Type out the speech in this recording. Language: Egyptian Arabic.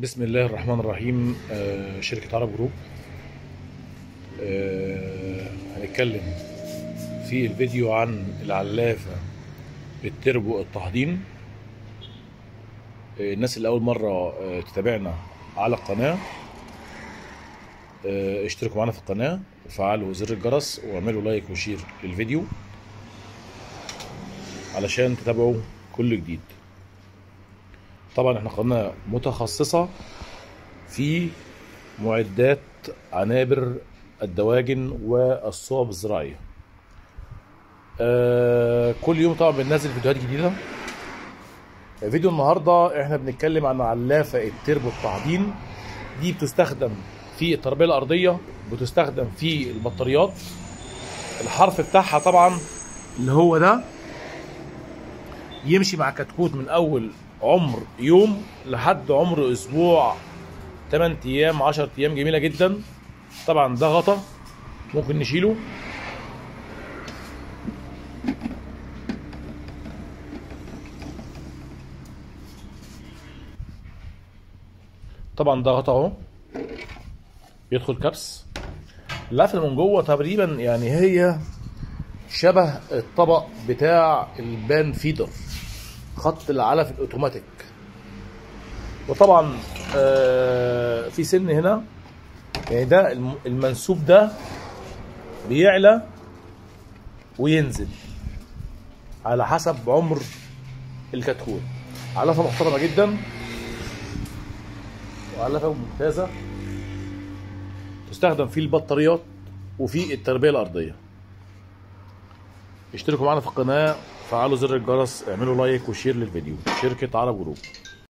بسم الله الرحمن الرحيم آه، شركة عرب جروب آه، هنتكلم في الفيديو عن العلافة التربو التحضين آه، الناس اللي أول مرة آه، تتابعنا على القناة آه، اشتركوا معنا في القناة وفعلوا زر الجرس واعملوا لايك وشير للفيديو علشان تتابعوا كل جديد طبعا احنا قناة متخصصة في معدات عنابر الدواجن والصوب الزراعية آه كل يوم طبعا بننزل فيديوهات جديدة فيديو النهاردة احنا بنتكلم عن علافة التربو التعدين دي بتستخدم في التربية الأرضية بتستخدم في البطاريات الحرف بتاعها طبعا اللي هو ده يمشي مع كتكوت من أول عمر يوم لحد عمر اسبوع 8 ايام 10 ايام جميله جدا طبعا ده غطا ممكن نشيله طبعا ده غطا اهو يدخل كبس القفله من جوه تقريبا يعني هي شبه الطبق بتاع البان فيدر خط العلف الاوتوماتيك وطبعا آه، في سن هنا يعني ده الم- المنسوب ده بيعلى وينزل على حسب عمر الكتكوت علافه محترمه جدا وعلافه ممتازه تستخدم في البطاريات وفي التربيه الارضيه اشتركوا معنا في القناه فعلوا زر الجرس اعملوا لايك وشير للفيديو شركه عرب جروب